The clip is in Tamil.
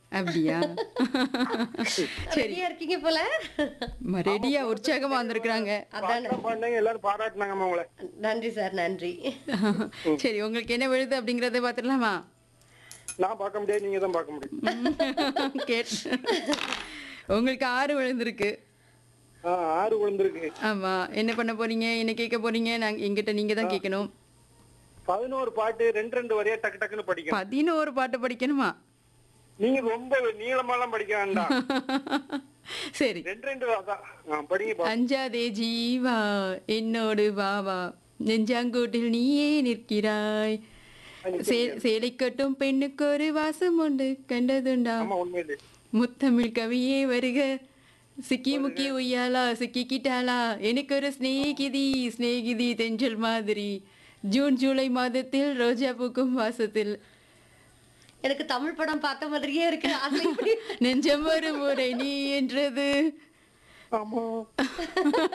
அப்படியா சரி ரெடியா இருக்கீங்க போல ரெடியா உற்சாகமா வந்திருக்கிறாங்க அதானே பாட்டு பாடினாங்க எல்லாரும் பாராட்டினாங்கம்மா உங்களை நன்றி சார் நன்றி சரி உங்களுக்கு என்ன விழுது அப்படிங்கறத பாத்துடலாமா நான் பார்க்க முடியாது நீங்க தான் பார்க்க முடியும் கேட் உங்களுக்கு ஆறு விழுந்திருக்கு ஆ, ஆறு விழுந்திருக்கு ஆமா என்ன பண்ண போறீங்க என்ன கேட்க போறீங்க நாங்க எங்கிட்ட நீங்க தான் கேட்கணும் பதினோரு பாட்டு ரெண்டு ரெண்டு வரையா டக்கு டக்குன்னு படிக்கணும் பதினோரு பாட்டு படிக்கணுமா நீங்க ரொம்ப நீளமாலாம் படிக்க வேண்டாம் சரி ரெண்டு ரெண்டு அதான் ஆ, படிங்க பா. அஞ்சாதே ஜீவா என்னோடு வாவா நெஞ்சாங்கூட்டில் நீயே நிற்கிறாய் சே- சேலை கட்டும் பெண்ணுக்கு ஒரு வாசம் உண்டு கண்டதுண்டா ஆமா உண்மையிலே முத்தமிழ் கவியே வருக சிக்கி முக்கி உய்யாலா சிக்கிக்கிட்டாளா எனக்கு ஒரு ஸ்நேகிதி ஸ்நேகிதி தென்றல் மாதிரி ஜூன் ஜூலை மாதத்தில் ரோஜா பூக்கும் வாசத்தில் எனக்கு தமிழ் படம் பார்த்த மாதிரியே இருக்கு அது எப்படி நெஞ்சம் ஒரு முறை நீ என்றது ஆமா